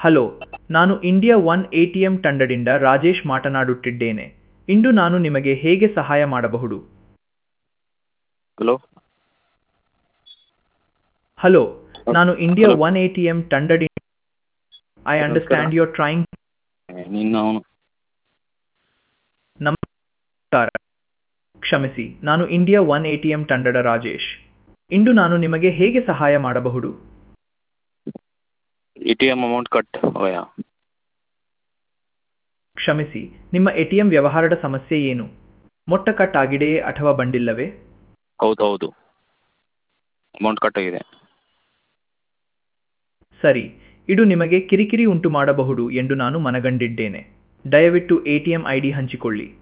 Hello ನಾನು India one A T M ತಂಡದಿಂದ ರಾಜೇಶ್ ಮಾತನಾಡುತ್ತಿದ್ದೇನೆ ಇಂದು ನಾನು ನಿಮಗೆ ಹೇಗೆ ಸಹಾಯ ಮಾಡಬಹುದು ಹಲೋ ಹಲೋ ನಾನು India Hello. One A T M ತಂಡದಿಂದ ಐ ಅಂಡರ್ಸ್ಟ್ಯಾಂಡ್ ಯುವರ್ ಟ್ರೈಂಗ್ ನಿನ್ನ ಅವನು ನಮಸ್ಕಾರ ಕ್ಷಮಿಸಿ ನಾನು India one A T M ತಂಡದ ರಾಜೇಶ್ ಇಂದು ನಾನು ನಿಮಗೆ ಹೇಗೆ ಸಹಾಯ ಮಾಡಬಹುದು A T M amount cut ಹೋಯ ಕ್ಷಮಿಸಿ ನಿಮ್ಮ ಎ ಟಿ ಎಂ ವ್ಯವಹಾರದ ಸಮಸ್ಯೆ ಏನು ಮೊಟ್ಟ ಕಟ್ ಆಗಿದೆಯೇ ಅಥವಾ ಬಂದಿಲ್ಲವೇ ಹೌದು ಹೌದು ಅಮೌಂಟ್ ಕಟ್ ಆಗಿದೆ ಸರಿ ಇದು ನಿಮಗೆ ಕಿರಿಕಿರಿ ಉಂಟು ಮಾಡಬಹುದು ಎಂದು ನಾನು ಮನಗಂಡಿದ್ದೇನೆ ದಯವಿಟ್ಟು A T M I D ಹಂಚಿಕೊಳ್ಳಿ